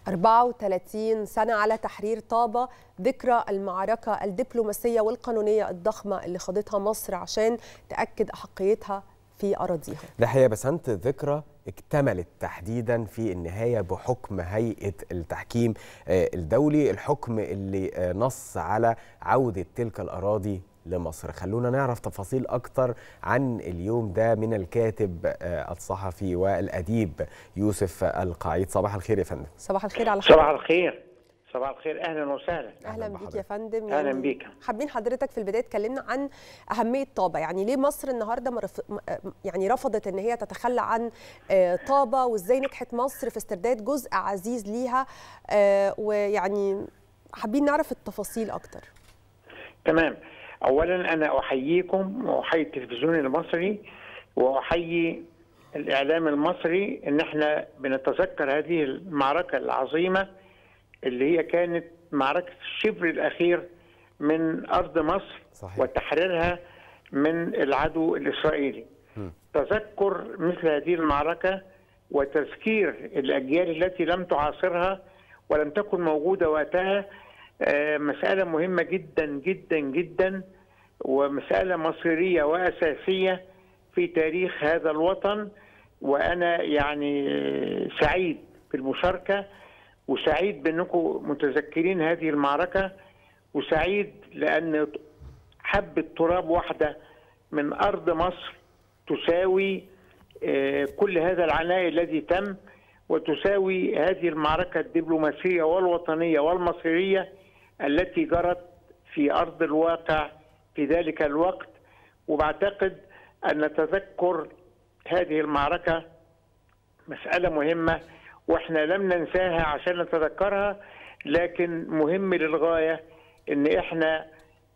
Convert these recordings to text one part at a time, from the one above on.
34 سنة على تحرير طابة ذكرى المعركة الدبلوماسية والقانونية الضخمة اللي خاضتها مصر عشان تأكد أحقيتها في أراضيها ده حقيقة بس أنت ذكرى اكتملت تحديدا في النهاية بحكم هيئة التحكيم الدولي الحكم اللي نص على عودة تلك الأراضي لمصر خلونا نعرف تفاصيل أكتر عن اليوم ده من الكاتب الصحفي والأديب يوسف القعيد صباح الخير يا فندم صباح الخير على حضرتك صباح الخير صباح الخير اهلا وسهلا اهلا بيك يا فندم اهلا بيك حابين حضرتك في البدايه تكلمنا عن اهميه طابه يعني ليه مصر النهارده مرف... يعني رفضت ان هي تتخلى عن طابه وازاي نجحت مصر في استرداد جزء عزيز ليها ويعني حابين نعرف التفاصيل اكتر تمام اولا انا احييكم واحيي التلفزيون المصري واحيي الاعلام المصري ان احنا بنتذكر هذه المعركه العظيمه اللي هي كانت معركه الشبر الاخير من ارض مصر صحيح. وتحريرها من العدو الاسرائيلي م. تذكر مثل هذه المعركه وتذكير الاجيال التي لم تعاصرها ولم تكن موجوده وقتها مسألة مهمة جدا جدا جدا ومسألة مصيرية وأساسية في تاريخ هذا الوطن وأنا يعني سعيد بالمشاركة وسعيد بأنكم متذكرين هذه المعركة وسعيد لأن حبة تراب واحدة من أرض مصر تساوي كل هذا العناء الذي تم وتساوي هذه المعركة الدبلوماسية والوطنية والمصيرية التي جرت في ارض الواقع في ذلك الوقت وبعتقد ان تذكر هذه المعركه مساله مهمه واحنا لم ننساها عشان نتذكرها لكن مهم للغايه ان احنا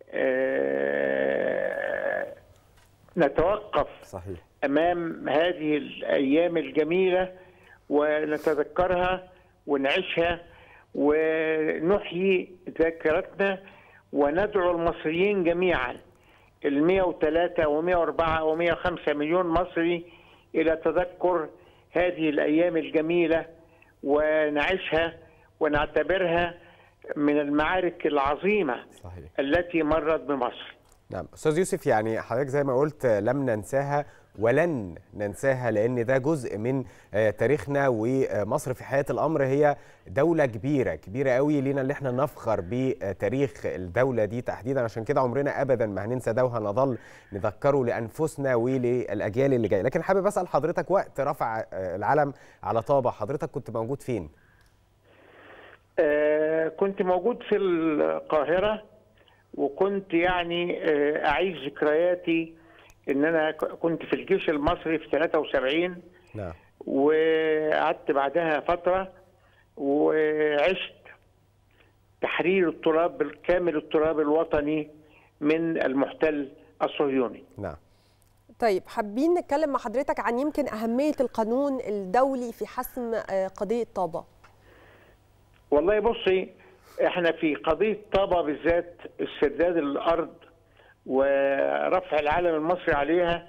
نتوقف صحيح. امام هذه الايام الجميله ونتذكرها ونعيشها ونحيي ذاكرتنا وندعو المصريين جميعا ال 103 و104 و105 مليون مصري الى تذكر هذه الايام الجميله ونعيشها ونعتبرها من المعارك العظيمه صحيح. التي مرت بمصر. نعم استاذ يوسف يعني حضرتك زي ما قلت لم ننساها ولن ننساها لان ده جزء من تاريخنا ومصر في حياه الامر هي دوله كبيره كبيره قوي لينا اللي احنا نفخر بتاريخ الدوله دي تحديدا عشان كده عمرنا ابدا ما هننسى ده وهنظل نذكره لانفسنا وللاجيال اللي جايه لكن حابب اسال حضرتك وقت رفع العلم على طابه حضرتك كنت موجود فين آه كنت موجود في القاهره وكنت يعني آه اعيش ذكرياتي ان انا كنت في الجيش المصري في 73 نعم وقعدت بعدها فتره وعشت تحرير التراب كامل التراب الوطني من المحتل الصهيوني نعم طيب حابين نتكلم مع حضرتك عن يمكن أهمية القانون الدولي في حسم قضية طابة والله بصي احنا في قضية طابة بالذات استرداد الأرض ورفع العلم المصري عليها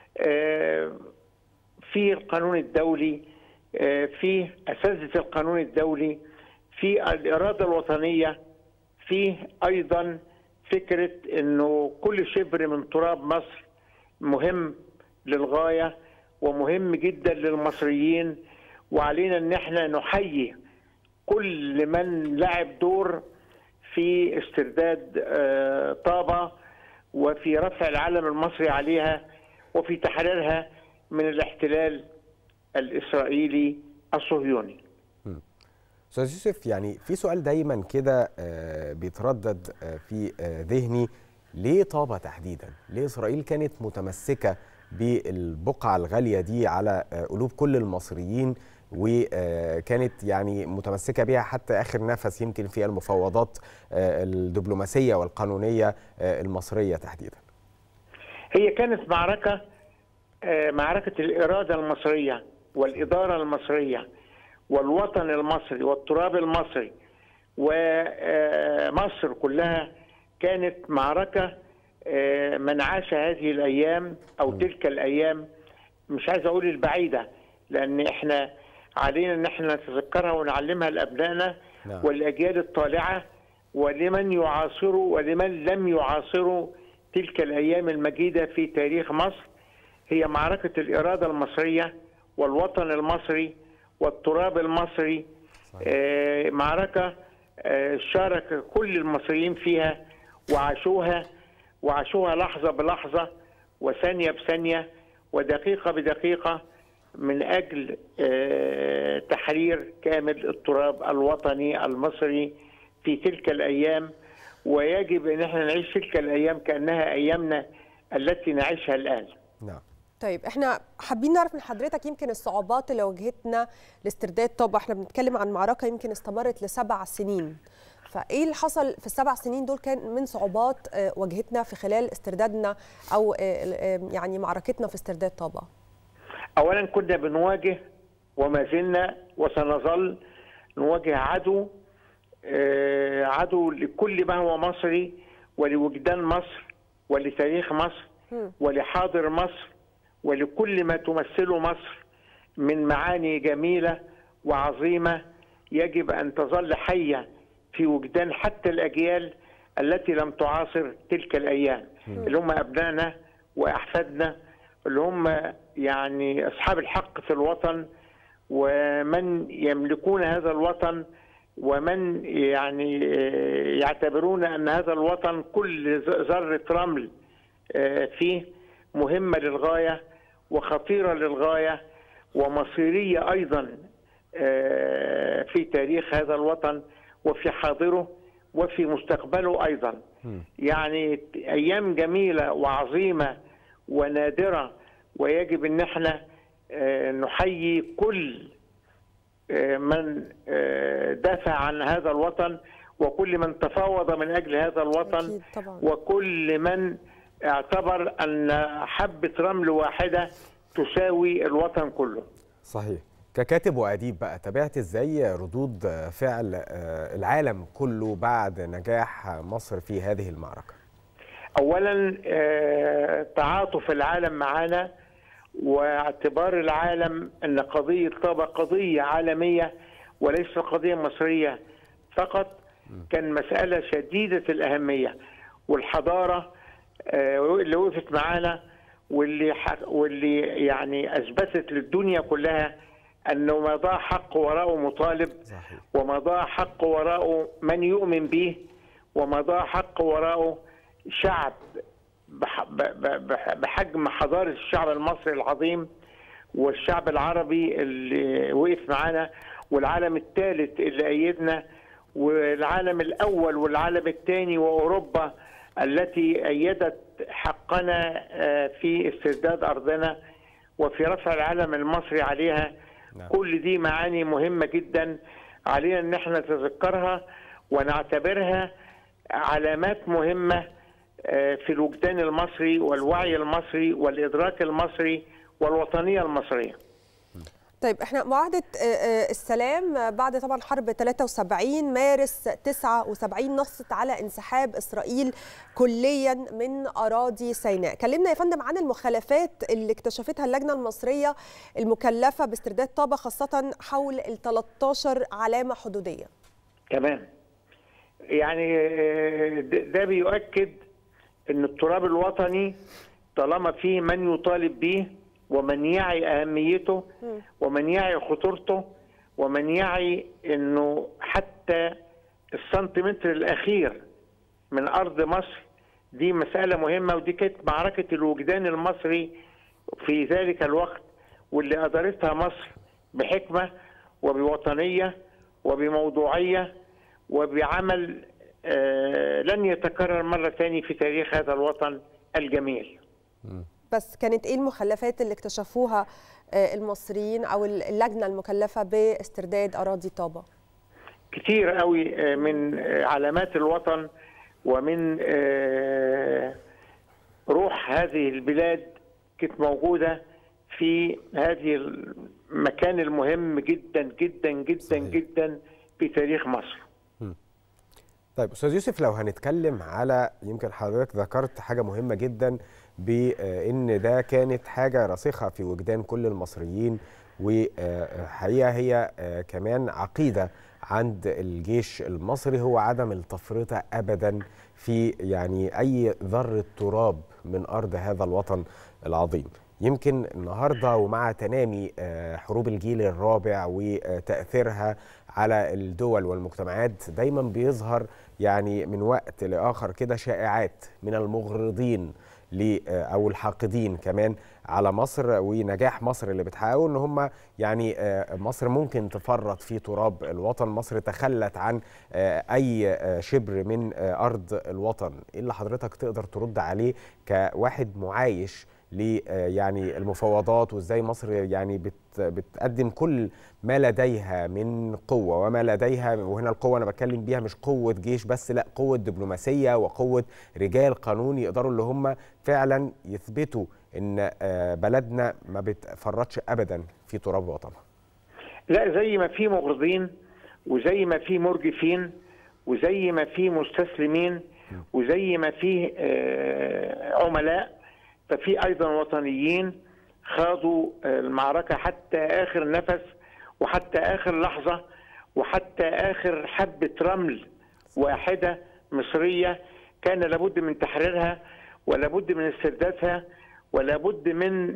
في القانون الدولي في اساتذه القانون الدولي في الاراده الوطنيه في ايضا فكره انه كل شبر من تراب مصر مهم للغايه ومهم جدا للمصريين وعلينا ان احنا نحيي كل من لعب دور في استرداد طابه وفي رفع العلم المصري عليها وفي تحريرها من الاحتلال الاسرائيلي الصهيوني. استاذ يوسف يعني في سؤال دايما كده بيتردد في ذهني ليه طابه تحديدا؟ ليه اسرائيل كانت متمسكه بالبقعه الغاليه دي على قلوب كل المصريين وكانت يعني متمسكه بها حتى اخر نفس يمكن في المفاوضات الدبلوماسيه والقانونيه المصريه تحديدا. هي كانت معركه معركه الاراده المصريه والاداره المصريه والوطن المصري والتراب المصري ومصر كلها كانت معركه من عاش هذه الايام او تلك الايام مش عايز اقول البعيده لان احنا علينا ان احنا نتذكرها ونعلمها لابنائنا نعم. والاجيال الطالعه ولمن يعاصروا ولمن لم يعاصروا تلك الايام المجيده في تاريخ مصر هي معركه الاراده المصريه والوطن المصري والتراب المصري آه، معركه آه، شارك كل المصريين فيها وعاشوها وعاشوها لحظه بلحظه وثانيه بثانيه ودقيقه بدقيقه من اجل آه، تحرير كامل التراب الوطني المصري في تلك الايام ويجب ان احنا نعيش تلك الايام كانها ايامنا التي نعيشها الان. نعم طيب احنا حابين نعرف من حضرتك يمكن الصعوبات اللي واجهتنا لاسترداد طابة احنا بنتكلم عن معركة يمكن استمرت لسبع سنين فايه اللي حصل في السبع سنين دول كان من صعوبات آه، واجهتنا في خلال استردادنا او آه، آه، يعني معركتنا في استرداد طابة اولا كنا بنواجه وما زلنا وسنظل نواجه عدو آه، عدو لكل ما هو مصري ولوجدان مصر ولتاريخ مصر ولحاضر مصر ولكل ما تمثله مصر من معاني جميله وعظيمه يجب ان تظل حيه في وجدان حتى الاجيال التي لم تعاصر تلك الايام اللي هم ابنائنا واحفادنا اللي هم يعني اصحاب الحق في الوطن ومن يملكون هذا الوطن ومن يعني آه، يعتبرون ان هذا الوطن كل ذ- ذره رمل آه، فيه مهمه للغايه وخطيره للغايه ومصيريه ايضا آه، في تاريخ هذا الوطن وفي حاضره وفي مستقبله ايضا يعني ايام جميله وعظيمه ونادره ويجب ان احنا آه، نحيي كل آه، من آه، دافع عن هذا الوطن وكل من تفاوض من اجل هذا الوطن أكيد طبعاً. وكل من اعتبر ان حبه رمل واحده تساوي الوطن كله صحيح ككاتب وأديب بقى تابعت ازاي ردود فعل آه، العالم كله بعد نجاح مصر في هذه المعركة اولا آه، تعاطف العالم معنا واعتبار العالم ان قضيه طابا قضيه عالميه وليس قضيه مصريه فقط كان مساله شديده الاهميه والحضاره آه، اللي وقفت معانا واللي ح- واللي يعني اثبتت للدنيا كلها انه ما ضاع حق وراءه مطالب صحيح. وما ضاع حق وراءه من يؤمن به وما ضاع حق وراءه شعب بح- ب- ب- بح- بحجم حضارة الشعب المصري العظيم والشعب العربي اللي وقف معانا والعالم الثالث اللي أيدنا والعالم الأول والعالم الثاني وأوروبا التي أيدت حقنا آه، في استرداد أرضنا وفي رفع العلم المصري عليها نعم. كل دي معاني مهمة جدا علينا ان احنا نتذكرها ونعتبرها علامات مهمة آه، في الوجدان المصري والوعي المصري والإدراك المصري والوطنية المصرية طيب احنا معاهدة آه، آه، السلام آه، بعد طبعا حرب 73 مارس 79 نصت على انسحاب اسرائيل كليا من اراضي سيناء. كلمنا يا فندم عن المخالفات اللي اكتشفتها اللجنة المصرية المكلفة باسترداد طابة خاصة حول ال 13 علامة حدودية. تمام يعني آه، ده ده بيؤكد ان التراب الوطني طالما فيه من يطالب به ومن يعي اهميته ومن يعي خطورته ومن يعي انه حتى السنتيمتر الاخير من ارض مصر دي مساله مهمه ودي كانت معركه الوجدان المصري في ذلك الوقت واللي ادارتها مصر بحكمه وبوطنيه وبموضوعيه وبعمل آه، لن يتكرر مره ثانيه في تاريخ هذا الوطن الجميل. بس كانت ايه المخلفات اللي اكتشفوها آه، المصريين او اللجنة المكلفة باسترداد اراضي طابة؟ كتير قوي آه، من آه، علامات الوطن ومن آه، روح هذه البلاد كانت موجوده في هذه المكان المهم جدا جدا جدا صحيح. جدا في تاريخ مصر. طيب استاذ يوسف لو هنتكلم على يمكن حضرتك ذكرت حاجه مهمه جدا بان ده كانت حاجه راسخه في وجدان كل المصريين وحقيقه هي كمان عقيده عند الجيش المصري هو عدم التفرطه ابدا في يعني اي ذره تراب من ارض هذا الوطن العظيم يمكن النهارده ومع تنامي حروب الجيل الرابع وتاثيرها على الدول والمجتمعات دايما بيظهر يعني من وقت لاخر كده شائعات من المغرضين او الحاقدين كمان على مصر ونجاح مصر اللي بتحققه ان هم يعني مصر ممكن تفرط في تراب الوطن مصر تخلت عن اي شبر من ارض الوطن ايه اللي حضرتك تقدر ترد عليه كواحد معايش ل يعني المفاوضات وازاي مصر يعني بت بتقدم كل ما لديها من قوه وما لديها وهنا القوه انا بتكلم بيها مش قوه جيش بس لا قوه دبلوماسيه وقوه رجال قانون يقدروا اللي هم فعلا يثبتوا ان بلدنا ما بتفرطش ابدا في تراب وطنها. لا زي ما في مغرضين وزي ما في مرجفين وزي ما في مستسلمين وزي ما في عملاء ففي ايضا وطنيين خاضوا المعركه حتى اخر نفس وحتى اخر لحظه وحتى اخر حبه رمل واحده مصريه كان لابد من تحريرها ولابد من استردادها ولابد من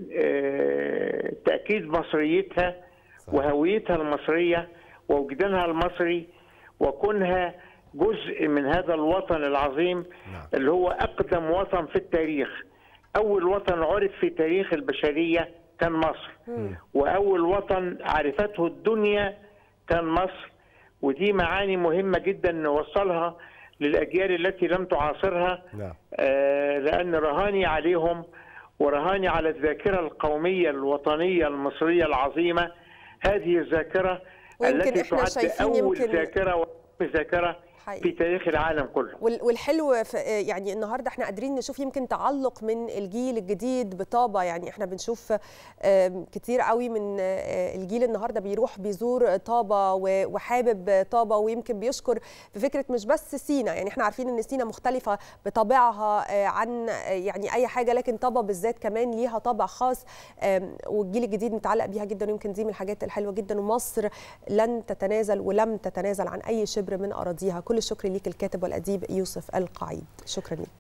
تاكيد مصريتها وهويتها المصريه ووجدانها المصري وكونها جزء من هذا الوطن العظيم اللي هو اقدم وطن في التاريخ أول وطن عرف في تاريخ البشرية كان مصر وأول وطن عرفته الدنيا كان مصر ودي معاني مهمة جدا نوصلها للأجيال التي لم تعاصرها آه لأن رهاني عليهم ورهاني على الذاكرة القومية الوطنية المصرية العظيمة هذه الذاكرة التي تعد أول يمكن... ذاكرة ذاكرة في تاريخ العالم كله والحلو يعني النهارده احنا قادرين نشوف يمكن تعلق من الجيل الجديد بطابه يعني احنا بنشوف كتير قوي من الجيل النهارده بيروح بيزور طابه وحابب طابه ويمكن بيشكر في فكره مش بس سينا يعني احنا عارفين ان سينا مختلفه بطبيعها عن يعني اي حاجه لكن طابه بالذات كمان ليها طابع خاص والجيل الجديد متعلق بيها جدا ويمكن دي من الحاجات الحلوه جدا ومصر لن تتنازل ولم تتنازل عن اي شبر من اراضيها كل الشكر ليك الكاتب والاديب يوسف القعيد شكرا لك